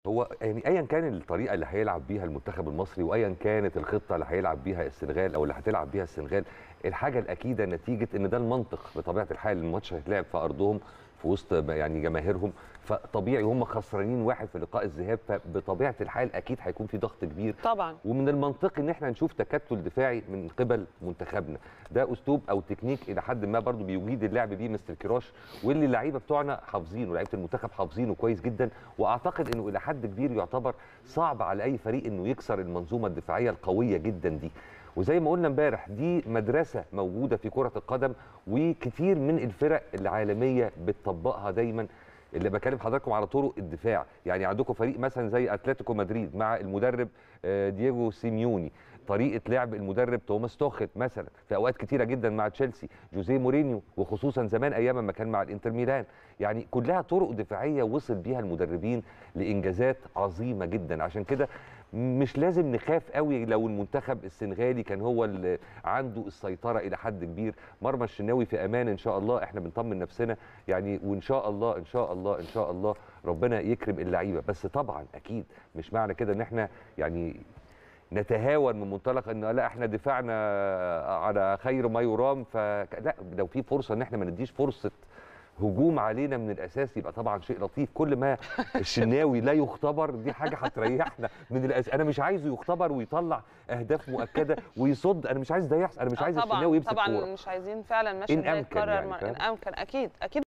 هو يعني ايا كان الطريقه اللي هيلعب بيها المنتخب المصري وايا كانت الخطه اللي هيلعب بيها السنغال او اللي هتلعب بيها السنغال الحاجه الاكيده نتيجه ان ده المنطق بطبيعه الحال الماتش هيتلعب في ارضهم في وسط يعني جماهيرهم فطبيعي هم خسرانين واحد في لقاء الذهاب فبطبيعه الحال اكيد هيكون في ضغط كبير طبعا ومن المنطقي ان احنا نشوف تكتل دفاعي من قبل منتخبنا ده اسلوب او تكنيك الى حد ما برضو بيجيد اللعب بيه مستر كيروش واللي اللعيبه بتوعنا حافظينه لعيبه المنتخب حافظينه كويس جدا واعتقد انه الى حد كبير يعتبر صعب على اي فريق انه يكسر المنظومه الدفاعيه القويه جدا دي وزي ما قلنا امبارح دي مدرسه موجوده في كره القدم وكتير من الفرق العالميه بتطبقها دايما اللي بكلم حضراتكم على طرق الدفاع يعني عندكم فريق مثلا زي اتلتيكو مدريد مع المدرب دييجو سيميوني طريقه لعب المدرب توماس توخت مثلا في اوقات كتيره جدا مع تشيلسي جوزيه مورينيو وخصوصا زمان ايام ما كان مع الانتر ميلان يعني كلها طرق دفاعيه وصل بيها المدربين لانجازات عظيمه جدا عشان كده مش لازم نخاف قوي لو المنتخب السنغالي كان هو اللي عنده السيطره الى حد كبير مرمى الشناوي في امان ان شاء الله احنا بنطمن نفسنا يعني وان شاء الله ان شاء الله ان شاء الله ربنا يكرم اللعيبه بس طبعا اكيد مش معنى كده ان احنا يعني نتهاون من منطلق ان لا احنا دفاعنا على خير ما يرام فلا لو في فرصه ان احنا ما نديش فرصه هجوم علينا من الاساس يبقى طبعا شيء لطيف كل ما الشناوي لا يختبر دي حاجه هتريحنا من الأس... انا مش عايزه يختبر ويطلع اهداف مؤكده ويصد انا مش عايز ده يحصل انا مش عايز طبعا الشناوي يمسك طبعا كوره مش عايزين فعلا إن المشهد ده أمكن يتكرر يعني، مر- فاهم؟ ان امكن اكيد اكيد